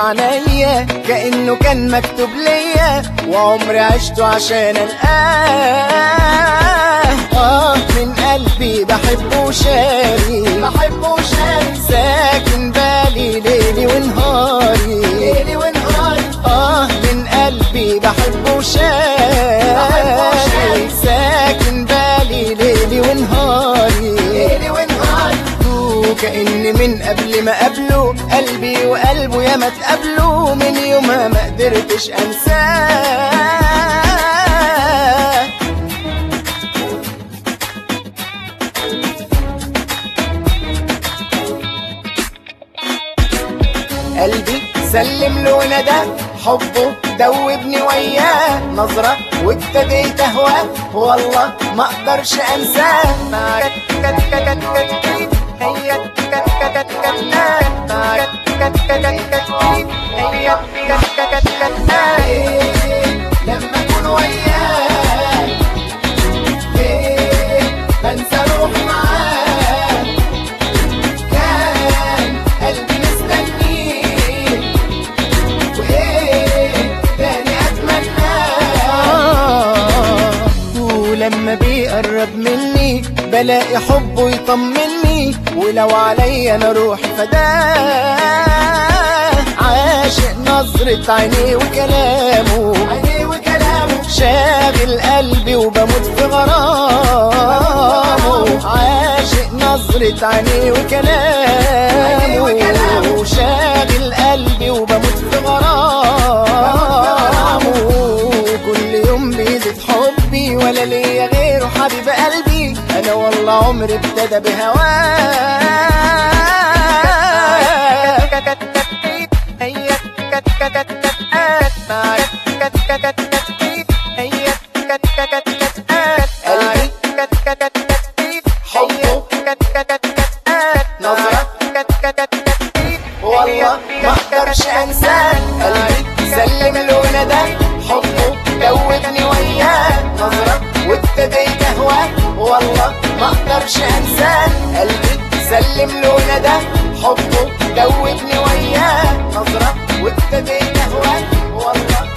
عينيا كأنه كان مكتوب ليا وعمري عشته عشان القاه اه من قلبي بحبه شاري بحبه شاري ساكن بالي ليلي ونهاري ليلي ونهاري اه من قلبي بحبه شاري ساكن بالي ليلي ونهاري ليلي ونهاري وكأن من قبل ما قابله قلبي وقلبه يا ما تقابله من يومها ما قدرتش انساه قلبي سلم له ندى حبه دوبني وياه نظرة وابتديت اهواه والله ما اقدرش انساه معاك كت كت كت كت هي كت كت كت كت معاك كت كت كت كت هي كت كت كت كت لما اكون وياك ليه بنسى روحي معاك كان قلبي مستنيك وايه تاني اتمناه ولما بيقرب مني بلاقي حبه يطمني ولو عليا انا روحي فداه عاشق نظرة عينيه وكلامه عينيه وكلامه شاغل قلبي وبموت في غرامه عاشق نظرة عينيه وكلامه شاغل قلبي وبموت في غرامه كل يوم بيزيد حبي ولا ليا غيره حبيب قلبي انا والله عمري ابتدى والله ما اقدرش انساك قلبي سلم له ندى حبه دوبني وياه نظرة وابتديت اهواك والله ما اقدرش انساك قلبي سلم له ندى حبه دوبني وياه نظرة وابتديت اهواك والله